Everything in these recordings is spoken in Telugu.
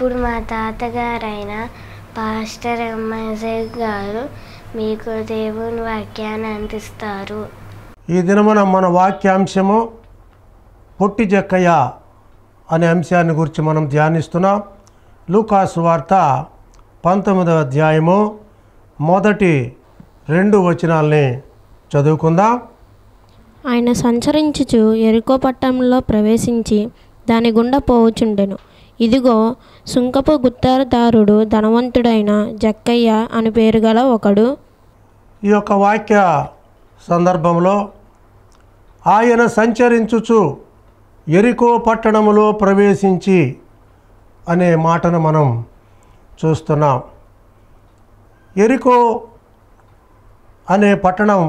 ఇప్పుడు మా తాతగారైన పాస్టర్ ఎంఎస్ఐ గారు మీకు దేవుని వాక్యాన్ని అందిస్తారు ఈ దినమున మన వాక్యాంశము పొట్టి జక్కయ్య అనే అంశాన్ని గురించి మనం ధ్యానిస్తున్నాం లూకాసు వార్త పంతొమ్మిదవ అధ్యాయము మొదటి రెండు వచనాల్ని చదువుకుందాం ఆయన సంచరించుచు ఎరుకో పట్టణంలో ప్రవేశించి దాని గుండా పోవుచుండెను ఇదిగో సుంకపు గుత్తారదారుడు ధనవంతుడైన జక్కయ్య అని పేరు గల ఒకడు ఈ యొక్క వాక్య సందర్భంలో ఆయన సంచరించుచు ఎరికో పట్టణములో ప్రవేశించి అనే మాటను మనం చూస్తున్నాం ఎరికో అనే పట్టణం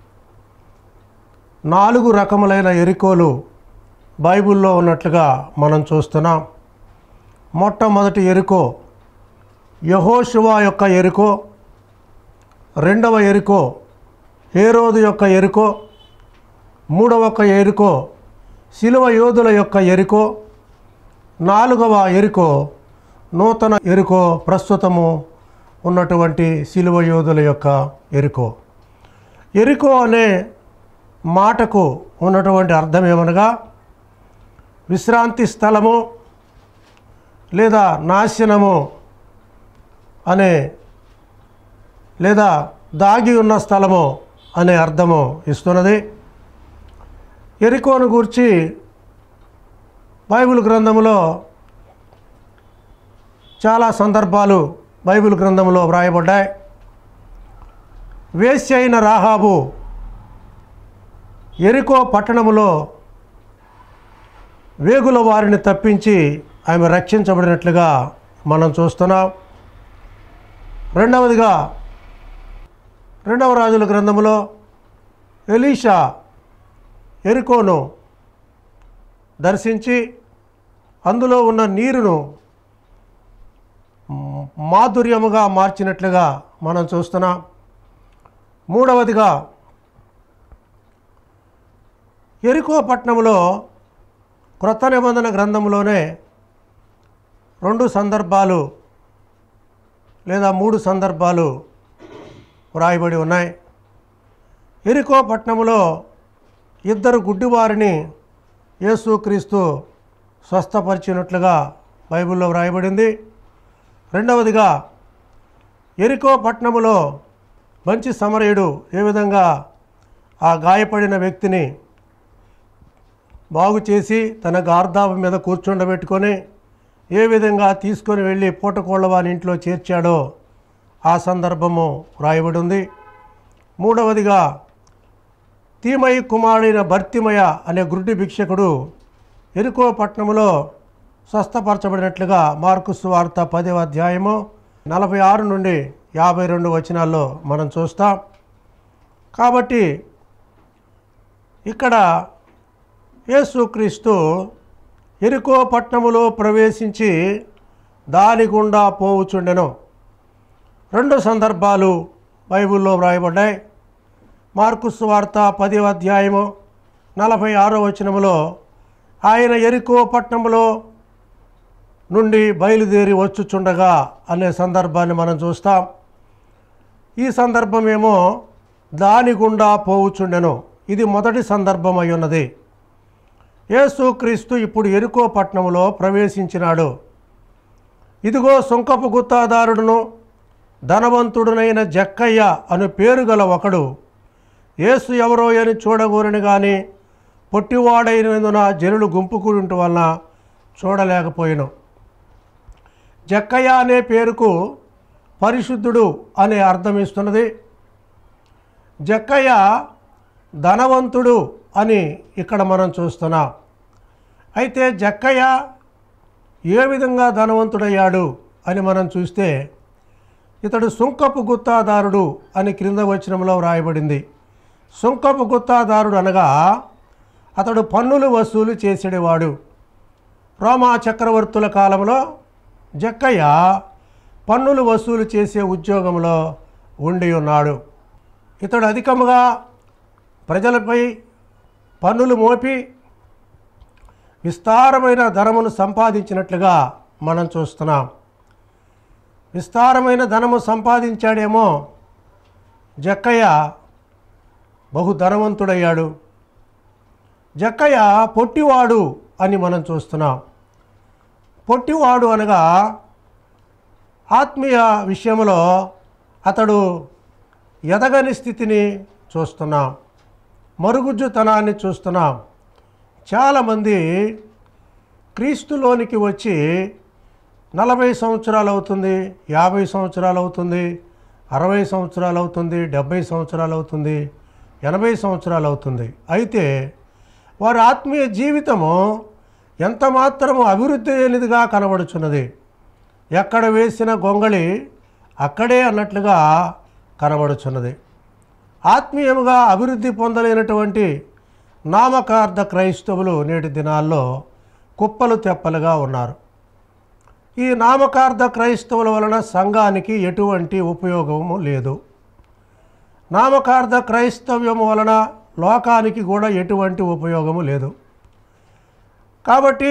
నాలుగు రకములైన ఎరికోలు బైబిల్లో ఉన్నట్లుగా మనం చూస్తున్నాం మొట్టమొదటి ఎరుకో యహోశివా యొక్క ఎరుకో రెండవ ఎరుకో హేరోదు యొక్క ఎరుకో మూడవ ఒక ఎరుకో శిలువ యోధుల యొక్క ఎరుకో నాలుగవ ఎరుకో నూతన ఎరుకో ప్రస్తుతము ఉన్నటువంటి శిలువ యోధుల యొక్క ఎరుకో ఎరుకో అనే మాటకు ఉన్నటువంటి అర్థం ఏమనగా విశ్రాంతి స్థలము లేదా నాశనము అనే లేదా దాగి ఉన్న స్థలము అనే అర్థము ఇస్తున్నది ఎరికోను గూర్చి బైబిల్ గ్రంథంలో చాలా సందర్భాలు బైబిల్ గ్రంథంలో వ్రాయబడ్డాయి వేశ్య అయిన రాహాబు ఎరికో పట్టణములో వేగుల వారిని తప్పించి ఆమె రక్షించబడినట్లుగా మనం చూస్తున్నాం రెండవదిగా రెండవ రాజుల గ్రంథంలో ఎలీషా ఎరుకోను దర్శించి అందులో ఉన్న నీరును మ్, మాధుర్యముగా మార్చినట్లుగా మనం చూస్తున్నాం మూడవదిగా ఎరికో పట్టణంలో క్రొత్త నిబంధన గ్రంథంలోనే రెండు సందర్భాలు లేదా మూడు సందర్భాలు వ్రాయబడి ఉన్నాయి ఎరికో పట్టణంలో ఇద్దరు గుడ్డివారిని యేసుక్రీస్తు స్వస్థపరిచినట్లుగా బైబిల్లో వ్రాయబడింది రెండవదిగా ఎరికో పట్టణములో మంచి సమరయుడు ఏ విధంగా ఆ గాయపడిన వ్యక్తిని బాగు చేసి తన గార్ధాపం మీద కూర్చుండబెట్టుకొని ఏ విధంగా తీసుకొని వెళ్ళి పూటకోళ్ళ వారి ఇంట్లో చేర్చాడో ఆ సందర్భము వ్రాయబడి ఉంది మూడవదిగా తీమయి కుమారుడైన భర్తిమయ అనే గుడ్డి భిక్షకుడు ఎరుకో పట్టణంలో స్వస్థపరచబడినట్లుగా మార్కుస్ వార్త పదవ అధ్యాయము నలభై ఆరు నుండి యాభై రెండు వచనాల్లో మనం చూస్తాం కాబట్టి ఇక్కడ యేసుక్రీస్తు ఎరుకో పట్టణములో ప్రవేశించి దాని గుండా పోవుచుండెను రెండు సందర్భాలు బైబిల్లో వ్రాయబడ్డాయి మార్కుస్ వార్త పదవ అధ్యాయము నలభై ఆరో వచనములో ఆయన ఎరికో పట్టణంలో నుండి బయలుదేరి వచ్చుచుండగా అనే సందర్భాన్ని మనం చూస్తాం ఈ సందర్భం ఏమో దాని గుండా పోవుచుండెను ఇది మొదటి సందర్భం అయి ఉన్నది యేసుక్రీస్తు ఇప్పుడు ఎరుకో పట్టణంలో ప్రవేశించినాడు ఇదిగో సుంకపు గుత్తాదారుడును ధనవంతుడునైన జక్కయ్య అను పేరు గల ఒకడు యేసు ఎవరో అని చూడగోరని కానీ పొట్టివాడైనందున జనులు గుంపుకుంటు వలన చూడలేకపోయాను జక్కయ్య అనే పేరుకు పరిశుద్ధుడు అనే అర్థం ఇస్తున్నది జక్కయ్య ధనవంతుడు అని ఇక్కడ మనం చూస్తున్నాం అయితే జక్కయ్య ఏ విధంగా ధనవంతుడయ్యాడు అని మనం చూస్తే ఇతడు సుంకపు గుత్తాదారుడు అని క్రింద వచనంలో వ్రాయబడింది సుంకపు గుత్తాదారుడు అనగా అతడు పన్నులు వసూలు చేసేవాడు రోమా చక్రవర్తుల కాలంలో జక్కయ్య పన్నులు వసూలు చేసే ఉద్యోగంలో ఉండి ఉన్నాడు ఇతడు అధికముగా ప్రజలపై పన్నులు మోపి విస్తారమైన ధనమును సంపాదించినట్లుగా మనం చూస్తున్నాం విస్తారమైన ధనము సంపాదించాడేమో జక్కయ్య బహు ధనవంతుడయ్యాడు జక్కయ్య పొట్టివాడు అని మనం చూస్తున్నాం పొట్టివాడు అనగా ఆత్మీయ విషయంలో అతడు ఎదగని స్థితిని చూస్తున్నాం మరుగుజ్జుతనాన్ని చూస్తున్నాం చాలామంది క్రీస్తులోనికి వచ్చి నలభై సంవత్సరాలు అవుతుంది యాభై సంవత్సరాలు అవుతుంది అరవై సంవత్సరాలు అవుతుంది డెబ్భై సంవత్సరాలు అవుతుంది ఎనభై సంవత్సరాలు అవుతుంది అయితే వారి ఆత్మీయ జీవితము ఎంత మాత్రము అభివృద్ధి లేనిదిగా కనబడుచున్నది ఎక్కడ వేసిన గొంగళి అక్కడే అన్నట్లుగా కనబడుచున్నది ఆత్మీయముగా అభివృద్ధి పొందలేనటువంటి నామకార్థ క్రైస్తవులు నేటి దినాల్లో కుప్పలు తెప్పలుగా ఉన్నారు ఈ నామకార్థ క్రైస్తవుల వలన సంఘానికి ఎటువంటి ఉపయోగము లేదు నామకార్థ క్రైస్తవ్యము వలన లోకానికి కూడా ఎటువంటి ఉపయోగము లేదు కాబట్టి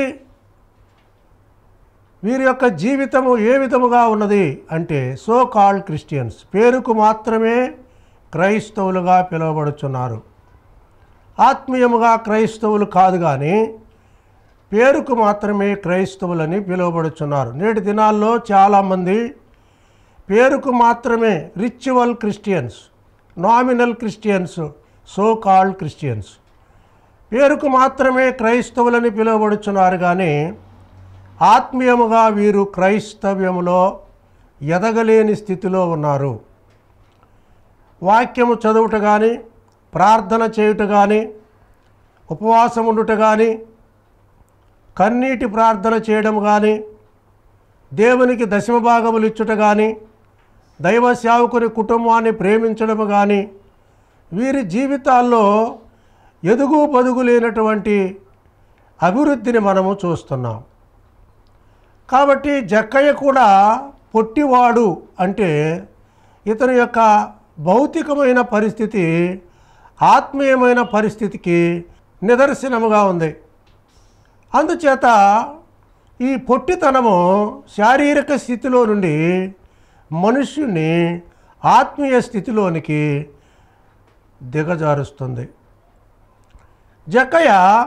వీరి యొక్క జీవితము ఏ విధముగా ఉన్నది అంటే సో కాల్డ్ క్రిస్టియన్స్ పేరుకు మాత్రమే క్రైస్తవులుగా పిలువబడుచున్నారు ఆత్మీయముగా క్రైస్తవులు కాదు కానీ పేరుకు మాత్రమే క్రైస్తవులని పిలువబడుచున్నారు నేటి దినాల్లో చాలామంది పేరుకు మాత్రమే ritual Christians nominal Christians so called Christians పేరుకు మాత్రమే క్రైస్తవులని పిలువబడుచున్నారు కానీ ఆత్మీయముగా వీరు క్రైస్తవ్యములో ఎదగలేని స్థితిలో ఉన్నారు వాక్యము చదువుట కానీ ప్రార్థన చేయుట కానీ ఉపవాసం ఉండుట కానీ కన్నీటి ప్రార్థన చేయడం కానీ దేవునికి దశమ భాగములు ఇచ్చుట కానీ దైవ సేవకుని కుటుంబాన్ని ప్రేమించడం కానీ వీరి జీవితాల్లో ఎదుగు పొదుగు లేనటువంటి అభివృద్ధిని మనము చూస్తున్నాం కాబట్టి జక్కయ్య కూడా పొట్టివాడు అంటే ఇతని యొక్క భౌతికమైన పరిస్థితి ఆత్మీయమైన పరిస్థితికి నిదర్శనముగా ఉంది అందుచేత ఈ పొట్టితనము శారీరక స్థితిలో నుండి మనుష్యుని ఆత్మీయ స్థితిలోనికి దిగజారుస్తుంది జక్కయ్య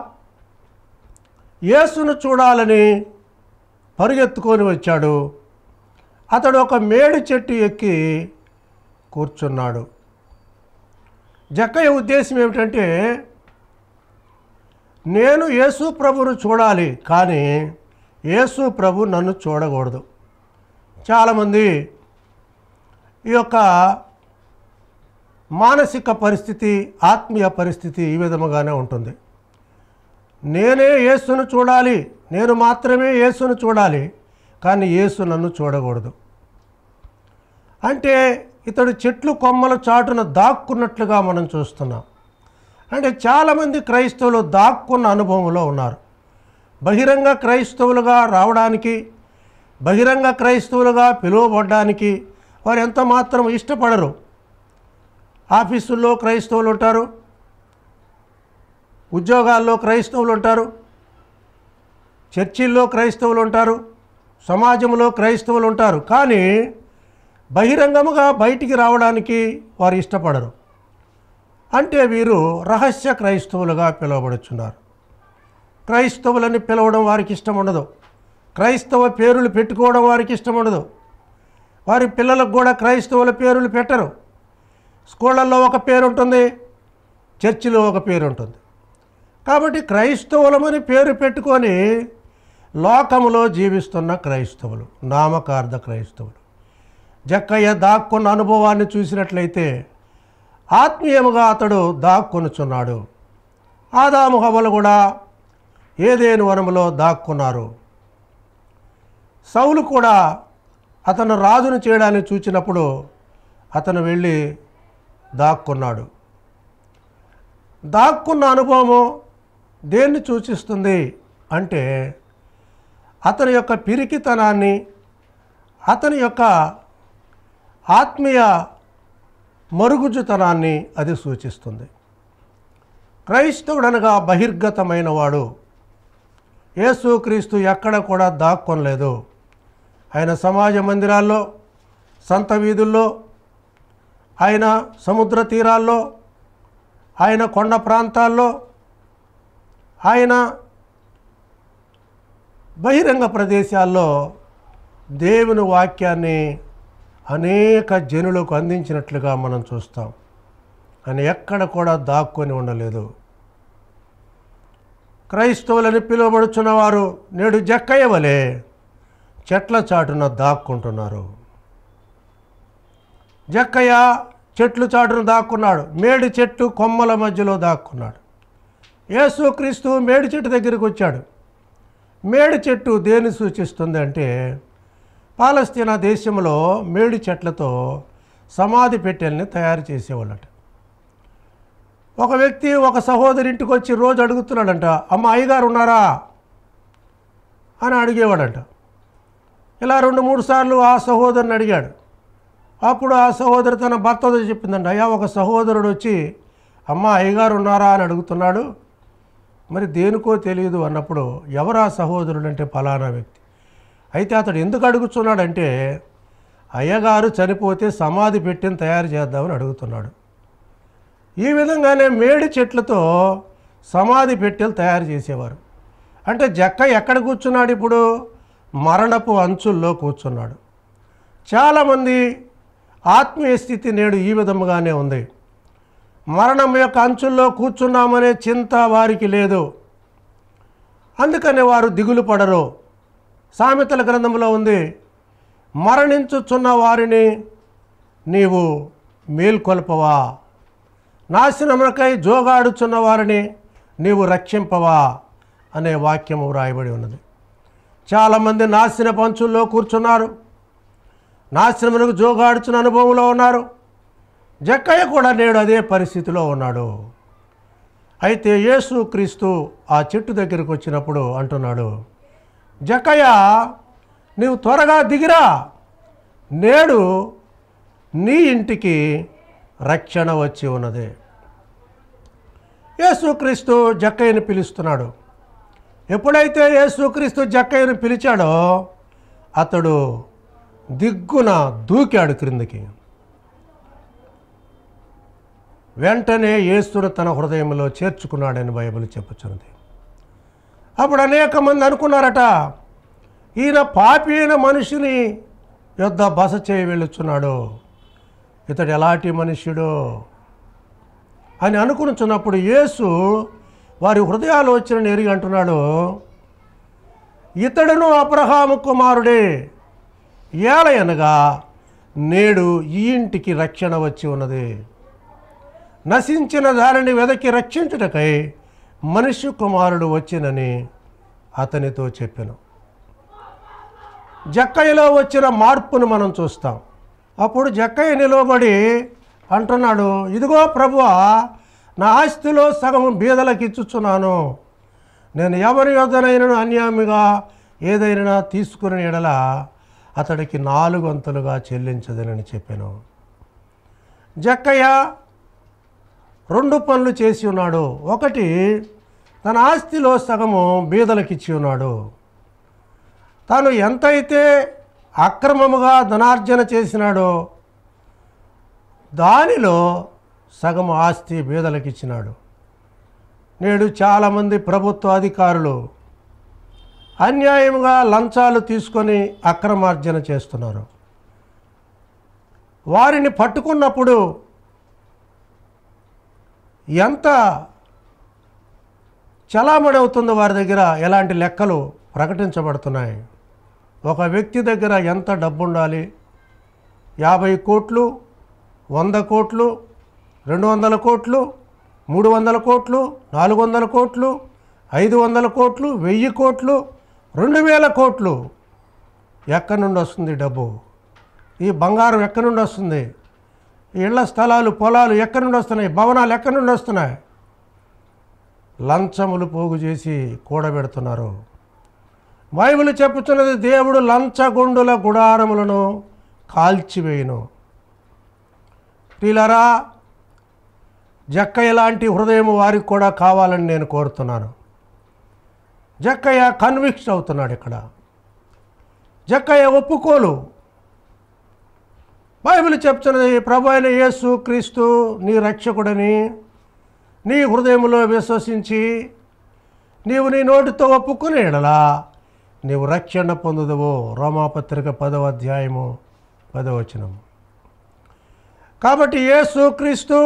యేసును చూడాలని పరిగెత్తుకొని వచ్చాడు అతడు ఒక మేడి చెట్టు ఎక్కి కూర్చున్నాడు జక్కయ్య ఉద్దేశం ఏమిటంటే నేను యేసు ప్రభును చూడాలి కానీ యేసు ప్రభు నన్ను చూడకూడదు చాలామంది ఈ యొక్క మానసిక పరిస్థితి ఆత్మీయ పరిస్థితి ఈ విధముగానే ఉంటుంది నేనే యేసును చూడాలి నేను మాత్రమే యేసును చూడాలి కానీ యేసు నన్ను చూడకూడదు అంటే ఇతడు చెట్లు కొమ్మల చాటున దాక్కున్నట్లుగా మనం చూస్తున్నాం అంటే చాలామంది క్రైస్తవులు దాక్కున్న అనుభవంలో ఉన్నారు బహిరంగ క్రైస్తవులుగా రావడానికి బహిరంగ క్రైస్తవులుగా పిలువబడడానికి వారు ఎంత మాత్రం ఇష్టపడరు ఆఫీసుల్లో క్రైస్తవులు ఉంటారు ఉద్యోగాల్లో క్రైస్తవులు ఉంటారు చర్చిల్లో క్రైస్తవులు ఉంటారు సమాజంలో క్రైస్తవులు ఉంటారు కానీ బహిరంగముగా బయటికి రావడానికి వారు ఇష్టపడరు అంటే వీరు రహస్య క్రైస్తవులుగా పిలువబడుచున్నారు క్రైస్తవులని పిలవడం వారికి ఇష్టం ఉండదు క్రైస్తవ పేర్లు పెట్టుకోవడం వారికి ఇష్టం ఉండదు వారి పిల్లలకు కూడా క్రైస్తవుల పేర్లు పెట్టరు స్కూళ్ళల్లో ఒక పేరు ఉంటుంది చర్చిలో ఒక పేరు ఉంటుంది కాబట్టి క్రైస్తవులమని పేరు పెట్టుకొని లోకములో జీవిస్తున్న క్రైస్తవులు నామకార్థ క్రైస్తవులు జక్కయ్య దాక్కున్న అనుభవాన్ని చూసినట్లయితే ఆత్మీయముగా అతడు దాక్కొనుచున్నాడు ఆదాము హవలు కూడా ఏదేను వనములో దాక్కున్నారు సౌలు కూడా అతను రాజును చేయడానికి చూచినప్పుడు అతను వెళ్ళి దాక్కున్నాడు దాక్కున్న అనుభవము దేన్ని సూచిస్తుంది అంటే అతని యొక్క పిరికితనాన్ని అతని యొక్క ఆత్మీయ మరుగుజ్జుతనాన్ని అది సూచిస్తుంది క్రైస్తవుడనగా బహిర్గతమైన వాడు యేసుక్రీస్తు ఎక్కడ కూడా దాక్కొనలేదు ఆయన సమాజ మందిరాల్లో సంత వీధుల్లో ఆయన సముద్ర తీరాల్లో ఆయన కొండ ప్రాంతాల్లో ఆయన బహిరంగ ప్రదేశాల్లో దేవుని వాక్యాన్ని అనేక జనులకు అందించినట్లుగా మనం చూస్తాం ఆయన ఎక్కడ కూడా దాక్కొని ఉండలేదు క్రైస్తవులని పిలువబడుచున్న వారు నేడు జక్కయ్య వలె చెట్ల చాటున దాక్కుంటున్నారు జక్కయ్య చెట్లు చాటున దాక్కున్నాడు మేడి చెట్టు కొమ్మల మధ్యలో దాక్కున్నాడు యేసుక్రీస్తు మేడి చెట్టు దగ్గరికి వచ్చాడు మేడి చెట్టు దేని సూచిస్తుంది అంటే పాలస్తీనా దేశంలో మేడి చెట్లతో సమాధి పెట్టెల్ని తయారు చేసేవాళ్ళట ఒక వ్యక్తి ఒక సహోదరి ఇంటికి వచ్చి రోజు అడుగుతున్నాడంట అమ్మ అయ్యగారు ఉన్నారా అని అడిగేవాడంట ఇలా రెండు మూడు సార్లు ఆ సహోదరుని అడిగాడు అప్పుడు ఆ సహోదరి తన భర్తతో చెప్పిందంట అయ్యా ఒక సహోదరుడు వచ్చి అమ్మ అయ్యగారు ఉన్నారా అని అడుగుతున్నాడు మరి దేనికో తెలియదు అన్నప్పుడు ఎవరు ఆ సహోదరుడు అంటే ఫలానా వ్యక్తి అయితే అతడు ఎందుకు అడుగుతున్నాడంటే అయ్యగారు చనిపోతే సమాధి పెట్టిన తయారు చేద్దామని అడుగుతున్నాడు ఈ విధంగానే మేడి చెట్లతో సమాధి పెట్టెలు తయారు చేసేవారు అంటే జక్క ఎక్కడ కూర్చున్నాడు ఇప్పుడు మరణపు అంచుల్లో కూర్చున్నాడు చాలామంది ఆత్మీయ స్థితి నేడు ఈ విధముగానే ఉంది మరణం యొక్క అంచుల్లో కూర్చున్నామనే చింత వారికి లేదు అందుకనే వారు దిగులు పడరు సామెతల గ్రంథంలో ఉంది మరణించుచున్న వారిని నీవు మేల్కొల్పవా నాశనములకై జోగాడుచున్న వారిని నీవు రక్షింపవా అనే వాక్యము వ్రాయబడి ఉన్నది చాలామంది నాశన పంచుల్లో కూర్చున్నారు నాశనములకు జోగాడుచున్న అనుభవంలో ఉన్నారు జక్కయ్య కూడా నేడు అదే పరిస్థితిలో ఉన్నాడు అయితే యేసు క్రీస్తు ఆ చెట్టు దగ్గరికి వచ్చినప్పుడు అంటున్నాడు జక్కయ్య నీవు త్వరగా దిగిరా నేడు నీ ఇంటికి రక్షణ వచ్చి ఉన్నది యేసుక్రీస్తు జక్కయ్యని పిలుస్తున్నాడు ఎప్పుడైతే యేసుక్రీస్తు జక్కయ్యను పిలిచాడో అతడు దిగ్గున దూకాడు క్రిందికి వెంటనే యేసును తన హృదయంలో చేర్చుకున్నాడని బైబిల్ చెప్పుచున్నది అప్పుడు అనేక మంది అనుకున్నారట ఈయన పాపి అయిన మనిషిని యొద్ద బస చేయి వెళ్ళుచున్నాడు ఇతడు ఎలాంటి మనుష్యుడు అని అనుకునిచున్నప్పుడు యేసు వారి హృదయాలోచనను ఎరిగి అంటున్నాడు ఇతడును అబ్రహాము కుమారుడే ఏలయనగా నేడు ఈ ఇంటికి రక్షణ వచ్చి ఉన్నది నశించిన దానిని వెదకి రక్షించుటకై మనిషి కుమారుడు వచ్చినని అతనితో చెప్పాను జక్కయ్యలో వచ్చిన మార్పును మనం చూస్తాం అప్పుడు జక్కయ్య నిలవబడి అంటున్నాడు ఇదిగో ప్రభువా నా ఆస్తిలో సగం బీదలకు ఇచ్చుచున్నాను నేను ఎవరి యొద్దనైనను అన్యామిగా ఏదైనా తీసుకుని ఎడల అతడికి నాలుగు వంతులుగా చెల్లించదనని చెప్పాను జక్కయ్య రెండు పనులు చేసి ఉన్నాడు ఒకటి తన ఆస్తిలో సగము బీదలకు ఇచ్చి ఉన్నాడు తాను ఎంతైతే అక్రమముగా ధనార్జన చేసినాడో దానిలో సగం ఆస్తి బీదలకు ఇచ్చినాడు నేడు చాలామంది ప్రభుత్వ అధికారులు అన్యాయంగా లంచాలు తీసుకొని అక్రమార్జన చేస్తున్నారు వారిని పట్టుకున్నప్పుడు ఎంత చలామణి అవుతుందో వారి దగ్గర ఎలాంటి లెక్కలు ప్రకటించబడుతున్నాయి ఒక వ్యక్తి దగ్గర ఎంత డబ్బు ఉండాలి యాభై కోట్లు వంద కోట్లు రెండు వందల కోట్లు మూడు వందల కోట్లు నాలుగు వందల కోట్లు ఐదు వందల కోట్లు వెయ్యి కోట్లు రెండు వేల కోట్లు ఎక్కడి నుండి వస్తుంది ఈ డబ్బు ఈ బంగారం ఎక్కడి నుండి వస్తుంది ఈ ఇళ్ల స్థలాలు పొలాలు ఎక్కడి నుండి వస్తున్నాయి భవనాలు ఎక్కడి నుండి వస్తున్నాయి లంచములు పోగు చేసి కూడబెడుతున్నారు బైబిల్ చెప్పుచున్నది దేవుడు లంచగొండుల గుడారములను కాల్చివేయును ప్రియులారా జక్కయ్య లాంటి హృదయం వారికి కూడా కావాలని నేను కోరుతున్నాను జక్కయ్య కన్విక్స్ అవుతున్నాడు ఇక్కడ జక్కయ్య ఒప్పుకోలు బైబిల్ చెప్తున్నది ప్రభు అయిన యేసు క్రీస్తు నీ రక్షకుడని నీ హృదయంలో విశ్వసించి నీవు నీ నోటితో ఒప్పుకునే ఎడలా నీవు రక్షణ పొందుదవు రోమాపత్రిక పదవ అధ్యాయము పదవచనము కాబట్టి యేసు క్రీస్తు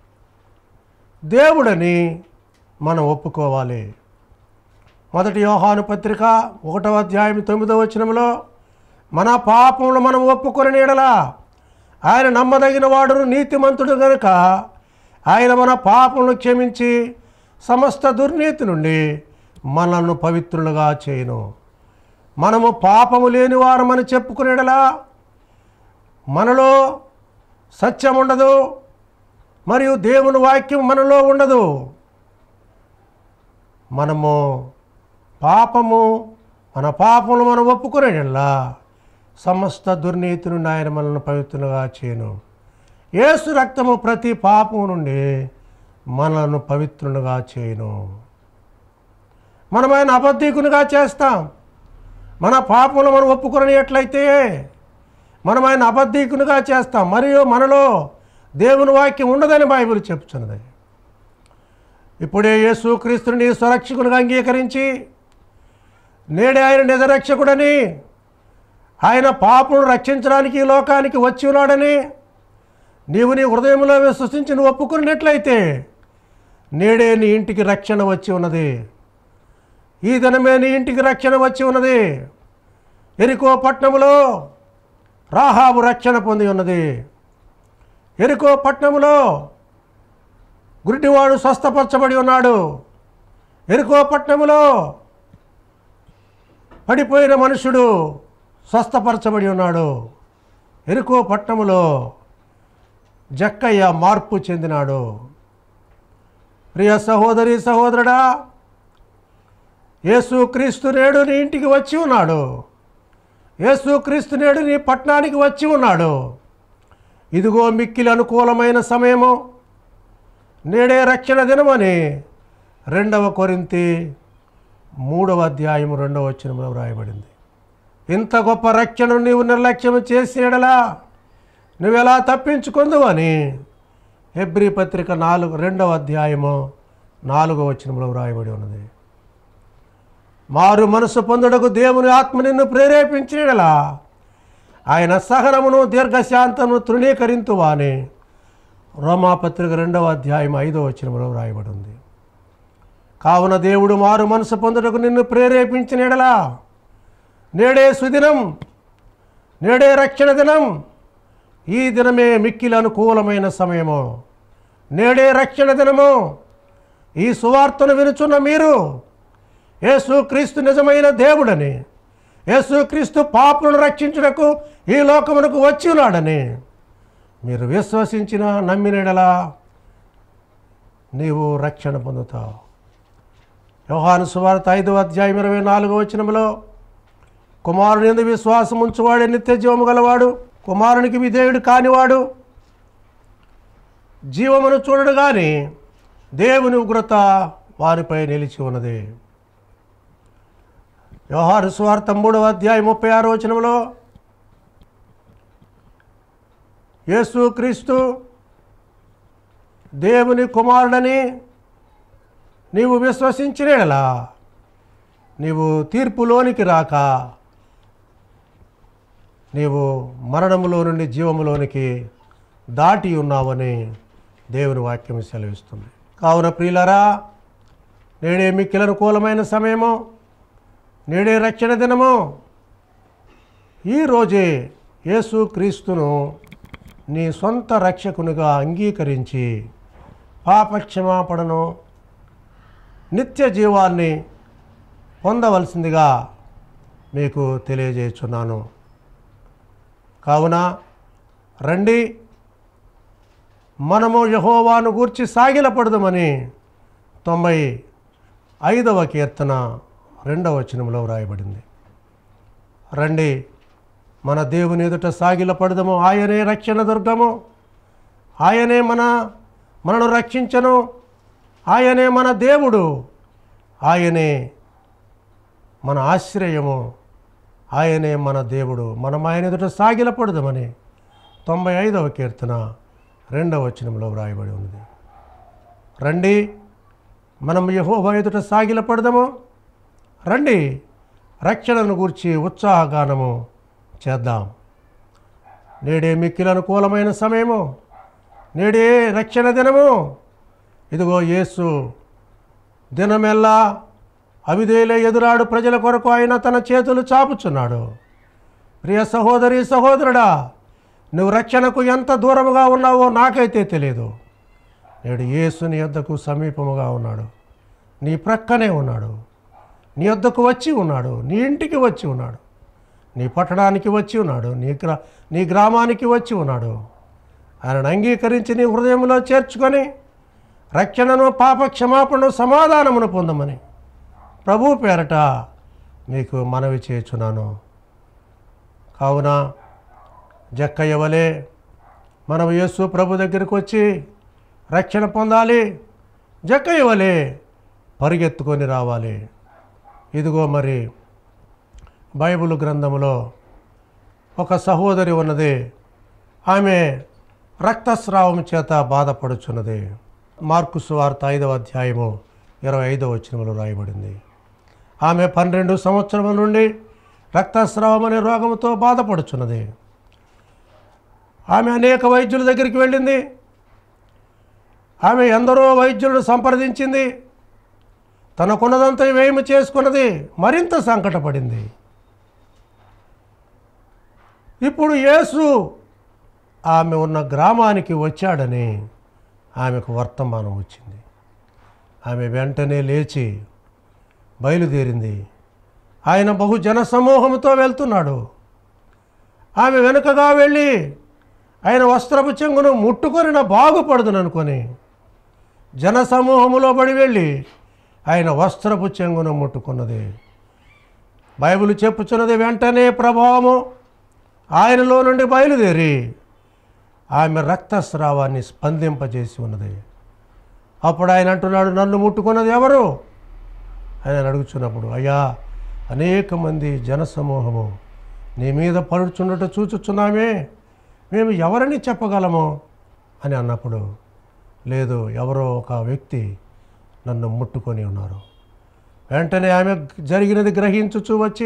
దేవుడని మనం ఒప్పుకోవాలి మొదటి యోహాను పత్రిక ఒకటవ అధ్యాయం తొమ్మిదవ వచనంలో మన పాపములు మనం ఒప్పుకొని నీడలా ఆయన నమ్మదగిన వాడును నీతిమంతుడు గనుక ఆయన మన పాపములు క్షమించి సమస్త దుర్నీతి నుండి మనల్ని పవిత్రులుగా చేయను మనము పాపము లేని వారమని చెప్పుకునేడలా మనలో సత్యం ఉండదు మరియు దేవుని వాక్యం మనలో ఉండదు మనము పాపము మన పాపములు మనం ఒప్పుకునేలా సమస్త దుర్నీతి నుండి ఆయన మనల్ని పవిత్రులుగా చేయను యేసు రక్తము ప్రతి పాపము నుండి మనలను పవిత్రులుగా చేయను మనం ఆయన అబద్ధికునిగా చేస్తాం మన పాపములు మనం ఒప్పుకునేట్లయితే మనం ఆయన అబద్ధికునిగా చేస్తాం మరియు మనలో దేవుని వాక్యం ఉండదని బైబిల్ చెప్తున్నది ఇప్పుడే యేసుక్రీస్తుని స్వరక్షకునిగా అంగీకరించి నేడే ఆయన నిజరక్షకుడని ఆయన పాపను రక్షించడానికి ఈ లోకానికి వచ్చి ఉన్నాడని నీవు నీ హృదయంలో విశ్వసించి నువ్వు ఒప్పుకున్నట్లయితే నేడే నీ ఇంటికి రక్షణ వచ్చి ఉన్నది ఈ దినమే నీ ఇంటికి రక్షణ వచ్చి ఉన్నది ఎరికో పట్టణములో రాహాబు రక్షణ పొంది ఉన్నది ఎరికో పట్టణములో గురిటివాడు స్వస్థపరచబడి ఉన్నాడు ఎరుకో పట్టణములో పడిపోయిన మనుషుడు స్వస్థపరచబడి ఉన్నాడు ఎరుకో పట్టణములో జక్కయ్య మార్పు చెందినాడు ప్రియ సహోదరి సహోదరుడా యేసుక్రీస్తు నేడు నీ ఇంటికి వచ్చి ఉన్నాడు యేసుక్రీస్తు నేడు నీ పట్టణానికి వచ్చి ఉన్నాడు ఇదిగో మిక్కిలి అనుకూలమైన సమయము నేడే రక్షణ దినమని రెండవ కొరింతి మూడవ అధ్యాయం రెండవ వచనంలో వ్రాయబడింది ఇంత గొప్ప రక్షణను నీవు నిర్లక్ష్యం చేసేడలా నువ్వెలా తప్పించుకుందువు అని హెబ్రి పత్రిక నాలుగు రెండవ అధ్యాయము నాలుగవ వచనంలో వ్రాయబడి ఉన్నది మారు మనసు పొందుటకు దేవుని ఆత్మ నిన్ను ప్రేరేపించినలా ఆయన సహనమును దీర్ఘశాంతమును తృణీకరింతువా అని రోమాపత్రిక రెండవ అధ్యాయం ఐదవ వచనంలో వ్రాయబడి ఉంది కావున దేవుడు మారు మనసు పొందుటకు నిన్ను ప్రేరేపించినడలా నేడే సుదినం నేడే రక్షణ దినం ఈ దినమే మిక్కిలి అనుకూలమైన సమయము నేడే రక్షణ దినము ఈ సువార్తను వినుచున్న మీరు యేసుక్రీస్తు నిజమైన దేవుడని యేసుక్రీస్తు పాపులను రక్షించుటకు ఈ లోకమునకు వచ్చి ఉన్నాడని మీరు విశ్వసించిన నమ్మినడలా నీవు రక్షణ పొందుతావు యోహాను సువార్త ఐదవ అధ్యాయం ఇరవై నాలుగో వచనంలో కుమారుని ఎందు విశ్వాసం ఉంచువాడే నిత్య జీవము గలవాడు కుమారునికి విధేయుడు కానివాడు జీవమును చూడడు కానీ దేవుని ఉగ్రత వారిపై నిలిచి ఉన్నది యోహాను సువార్త మూడవ అధ్యాయం ముప్పై ఆరో వచనంలో యేసుక్రీస్తు దేవుని కుమారుడని నీవు విశ్వసించినలా నీవు తీర్పులోనికి రాక నీవు మరణములో నుండి జీవములోనికి దాటి ఉన్నావని దేవుని వాక్యం సెలవిస్తుంది కావున ప్రియులరా నేడే మిక్కిల అనుకూలమైన సమయము నేడే రక్షణ దినము ఈరోజే యేసు క్రీస్తును నీ సొంత రక్షకునిగా అంగీకరించి పాపక్షమాపణను నిత్య జీవాన్ని పొందవలసిందిగా మీకు తెలియజేస్తున్నాను కావున రండి మనము యహోవాను గూర్చి సాగిలపడదామని తొంభై ఐదవ కీర్తన రెండవ వచనంలో వ్రాయబడింది రండి మన దేవుని ఎదుట సాగిలపడదము ఆయనే రక్షణ దుర్గము ఆయనే మన మనను రక్షించను ఆయనే మన దేవుడు ఆయనే మన ఆశ్రయము ఆయనే మన దేవుడు మనం ఆయన ఎదుట సాగిలపడదామని తొంభై ఐదవ కీర్తన రెండవ వచనంలో వ్రాయబడి ఉన్నది రండి మనం యహోవా ఎదుట సాగిలపడదాము రండి రక్షణను గూర్చి ఉత్సాహగానము చేద్దాం నేడే మిక్కిలి అనుకూలమైన సమయము నేడే రక్షణ దినము ఇదిగో యేసు దినమెల్లా అవిధేయులే ఎదురాడు ప్రజల కొరకు ఆయన తన చేతులు చాపుచున్నాడు ప్రియ సహోదరి సహోదరుడా నువ్వు రక్షణకు ఎంత దూరముగా ఉన్నావో నాకైతే తెలియదు నేడు యేసుని యొద్దకు సమీపముగా ఉన్నాడు నీ ప్రక్కనే ఉన్నాడు నీ యొద్దకు వచ్చి ఉన్నాడు నీ ఇంటికి వచ్చి ఉన్నాడు నీ పట్టణానికి వచ్చి ఉన్నాడు నీ గ్రా నీ గ్రామానికి వచ్చి ఉన్నాడు ఆయనను అంగీకరించి నీ హృదయంలో చేర్చుకొని రక్షణను పాప క్షమాపణను సమాధానమును పొందమని ప్రభు పేరట మీకు మనవి చేయుచున్నాను కావున జక్కయ్య వలె మనం యేసు ప్రభు దగ్గరికి వచ్చి రక్షణ పొందాలి జక్కయ్య వలె పరిగెత్తుకొని రావాలి ఇదిగో మరి బైబిల్ గ్రంథములో ఒక సహోదరి ఉన్నది ఆమె రక్తస్రావం చేత బాధపడుచున్నది మార్కు సువార్త ఐదవ అధ్యాయము ఇరవై ఐదవ వచనములో రాయబడింది ఆమె పన్నెండు సంవత్సరముల నుండి రక్తస్రావం అనే రోగంతో బాధపడుచున్నది ఆమె అనేక వైద్యుల దగ్గరికి వెళ్ళింది ఆమె ఎందరో వైద్యులను సంప్రదించింది తనకున్నదంతా వేయము చేసుకున్నది మరింత సంకటపడింది ఇప్పుడు యేసు ఆమె ఉన్న గ్రామానికి వచ్చాడని ఆమెకు వర్తమానం వచ్చింది ఆమె వెంటనే లేచి బయలుదేరింది ఆయన బహు జనసమూహంతో వెళ్తున్నాడు ఆమె వెనుకగా వెళ్ళి ఆయన వస్త్రపు చెంగును ముట్టుకొని నా బాగుపడదుననుకొని జనసమూహములో పడి వెళ్ళి ఆయన వస్త్రపు చెంగును ముట్టుకున్నది బైబిల్ చెప్పుచున్నది వెంటనే ప్రభావము ఆయనలో నుండి బయలుదేరి ఆమె రక్తస్రావాన్ని స్పందింపజేసి ఉన్నది అప్పుడు ఆయన అంటున్నాడు నన్ను ముట్టుకున్నది ఎవరు ఆయన అడుగుచున్నప్పుడు అయ్యా అనేక మంది జనసమూహము నీ మీద పడుచున్నట్టు చూచుచున్నామే మేము ఎవరని చెప్పగలము అని అన్నప్పుడు లేదు ఎవరో ఒక వ్యక్తి నన్ను ముట్టుకొని ఉన్నారు వెంటనే ఆమె జరిగినది గ్రహించుచూ వచ్చి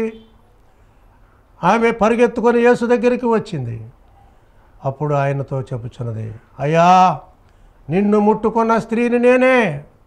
ఆమె పరిగెత్తుకొని యేసు దగ్గరికి వచ్చింది అప్పుడు ఆయనతో చెప్పుచున్నది అయ్యా నిన్ను ముట్టుకున్న స్త్రీని నేనే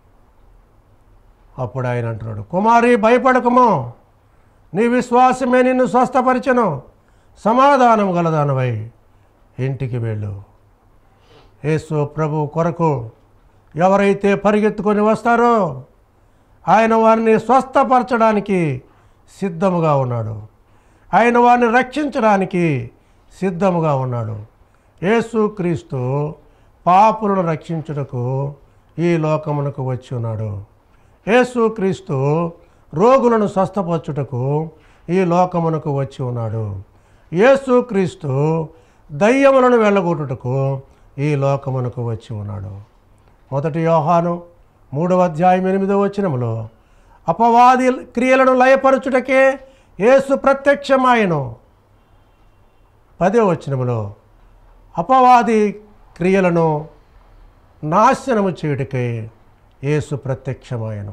అప్పుడు ఆయన అంటున్నాడు కుమారి భయపడకము నీ విశ్వాసమే నిన్ను స్వస్థపరిచను సమాధానం గలదానవై ఇంటికి వెళ్ళు యేసు ప్రభు కొరకు ఎవరైతే పరిగెత్తుకొని వస్తారో ఆయన వారిని స్వస్థపరచడానికి సిద్ధముగా ఉన్నాడు ఆయన వారిని రక్షించడానికి సిద్ధముగా ఉన్నాడు యేసుక్రీస్తు పాపులను రక్షించుటకు ఈ లోకమునకు వచ్చి ఉన్నాడు యేసుక్రీస్తు రోగులను స్వస్థపరచుటకు ఈ లోకమునకు వచ్చి ఉన్నాడు యేసుక్రీస్తు దయ్యములను వెళ్ళగొట్టుటకు ఈ లోకమునకు వచ్చి ఉన్నాడు మొదటి యోహాను మూడవ అధ్యాయం ఎనిమిదవ వచనములో అపవాది క్రియలను లయపరచుటకే యేసు ప్రత్యక్షమాయను పదే వచనములో అపవాది క్రియలను నాశనము చేయుటకై యేసు ప్రత్యక్షమాయను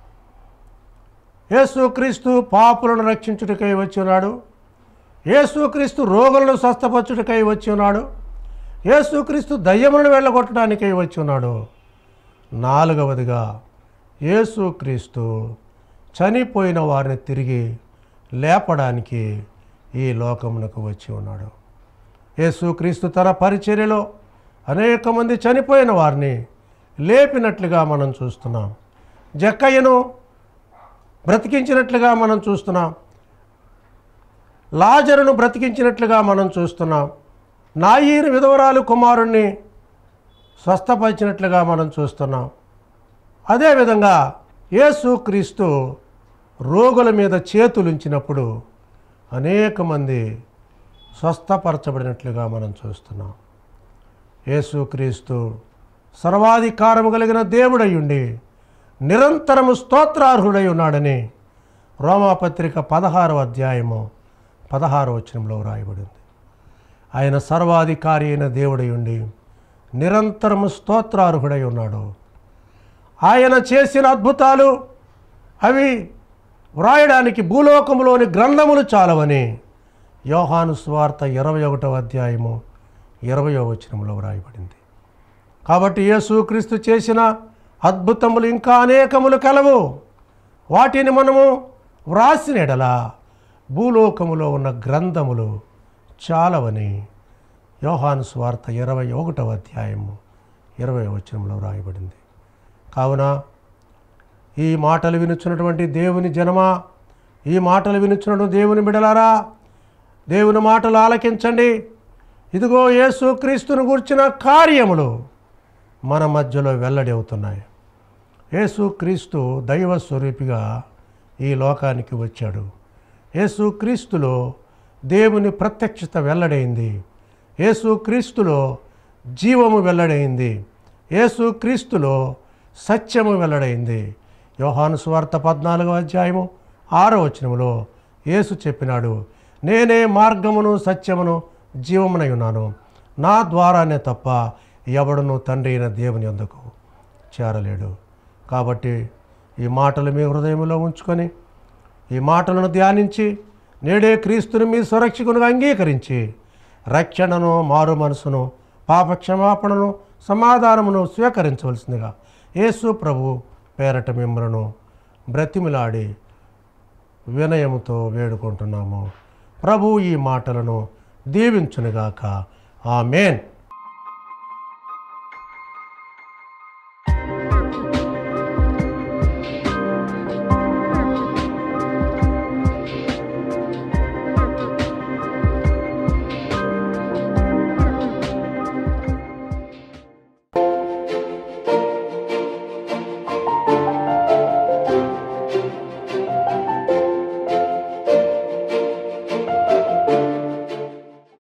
యేసుక్రీస్తు పాపులను రక్షించుటకై వచ్చి ఉన్నాడు యేసుక్రీస్తు రోగులను స్వస్థపరచుటకై వచ్చి ఉన్నాడు యేసుక్రీస్తు దయ్యములను వెళ్ళగొట్టడానికై వచ్చి ఉన్నాడు నాలుగవదిగా యేసుక్రీస్తు చనిపోయిన వారిని తిరిగి లేపడానికి ఈ లోకమునకు వచ్చి ఉన్నాడు యేసుక్రీస్తు తన పరిచర్యలో అనేక మంది చనిపోయిన వారిని లేపినట్లుగా మనం చూస్తున్నాం జక్కయ్యను బ్రతికించినట్లుగా మనం చూస్తున్నాం లాజరును బ్రతికించినట్లుగా మనం చూస్తున్నాం నాయీని విధవరాలు కుమారుణ్ణి స్వస్థపరిచినట్లుగా మనం చూస్తున్నాం అదేవిధంగా యేసుక్రీస్తు రోగుల మీద చేతులుంచినప్పుడు అనేక మంది స్వస్థపరచబడినట్లుగా మనం చూస్తున్నాం యేసుక్రీస్తు సర్వాధికారము కలిగిన దేవుడయ్యుండి నిరంతరము స్తోత్రార్హుడై ఉన్నాడని రోమాపత్రిక పదహారవ అధ్యాయము పదహారో వచనంలో వ్రాయబడింది ఆయన సర్వాధికారి అయిన దేవుడై ఉండి నిరంతరము స్తోత్రార్హుడై ఉన్నాడు ఆయన చేసిన అద్భుతాలు అవి వ్రాయడానికి భూలోకములోని గ్రంథములు చాలవని యోహాను స్వార్త ఇరవై ఒకటవ అధ్యాయము ఇరవయో వచనంలో వ్రాయబడింది కాబట్టి యేసుక్రీస్తు చేసిన అద్భుతములు ఇంకా అనేకములు కలవు వాటిని మనము వ్రాసిన ఎడల భూలోకములో ఉన్న గ్రంథములు చాలవని యోహాను స్వార్త ఇరవై ఒకటవ అధ్యాయము ఇరవై వచనంలో వ్రాయబడింది కావున ఈ మాటలు వినుచున్నటువంటి దేవుని జనమా ఈ మాటలు వినుచున్నటువంటి దేవుని బిడలారా దేవుని మాటలు ఆలకించండి ఇదిగో యేసుక్రీస్తును గూర్చిన కార్యములు మన మధ్యలో వెల్లడి అవుతున్నాయి యేసుక్రీస్తు దైవ స్వరూపిగా ఈ లోకానికి వచ్చాడు యేసుక్రీస్తులో దేవుని ప్రత్యక్షత వెల్లడైంది యేసుక్రీస్తులో జీవము వెల్లడైంది యేసుక్రీస్తులో సత్యము వెల్లడైంది యోహాను స్వార్త పద్నాలుగో అధ్యాయము ఆరో వచనములో యేసు చెప్పినాడు నేనే మార్గమును సత్యమును జీవమునై ఉన్నాను నా ద్వారానే తప్ప ఎవడును తండ్రి అయిన దేవుని ఎందుకు చేరలేడు కాబట్టి ఈ మాటలు మీ హృదయంలో ఉంచుకొని ఈ మాటలను ధ్యానించి నేడే క్రీస్తుని మీ సురక్షకునిగా అంగీకరించి రక్షణను మారు మనసును పాపక్షమాపణను సమాధానమును స్వీకరించవలసిందిగా యేసు ప్రభు పేరట మిమ్మలను బ్రతిమిలాడి వినయముతో వేడుకుంటున్నాము ప్రభు ఈ మాటలను దీవించునుగాక ఆమెన్